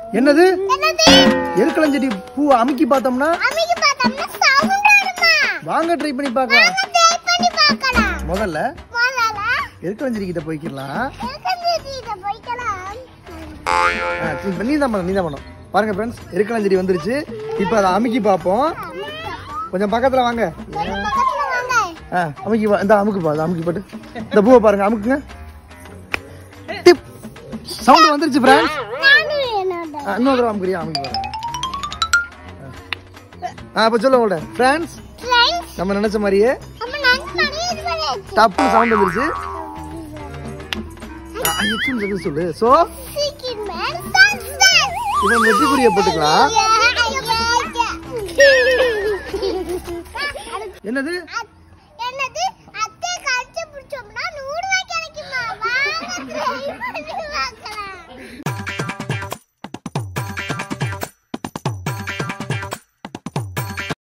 என்னது என்னது எருக்களஞ்செடி பூ அமுக்கி பார்த்தோம்னா அன்னைக்கு பார்த்தோம்னா சவுண்ட் வருமா வாங்க ட்ரை பண்ணி பார்க்கலாம் நாம ட்ரை பண்ணி பார்க்கலாம் முதல்ல முதல்ல எருக்களஞ்செடி கிட்ட போய்க்கிடலாம் எருக்கஞ்செடியில போய்க்கலாம் ஆ, இப்ப நீ தான் பண்ண நீ தான் பண்ணும் பாருங்க ஃப்ரெண்ட்ஸ் எருக்களஞ்செடி வந்துருச்சு இப்போ அதை அமுக்கி பார்ப்போம் கொஞ்சம் பக்கத்துல வாங்க கொஞ்சம் பக்கத்துல வாங்க ஆ அமுக்கி பா இந்த அமுக்கு பா அமுக்கி போட்டு இந்த பூவை பாருங்க அமுக்குங்க டிப் சவுண்ட் வந்துருச்சு ஃப்ரெண்ட்ஸ் நானும் என்னோட இன்னொரு தடவை அமுக்குறியா அமுக்கி பாருங்க ஆ அப்போ சொல்ல உங்கள்ட்ட ஃப்ரெண்ட்ஸ் ஃப்ரெண்ட்ஸ் நம்ம நினைச்ச மாதிரியே நம்ம நன்கு பண்ணி இது பண்ணியாச்சு டப்பு சவுண்ட் வந்துருச்சு ஆ, எச்சுன்னு சொல்லி சொல்லு ஸோ சீக்கிரம் மேன் சக்சஸ் இவன் வெற்றிக்குரிய போட்டுக்கலாம் என்னது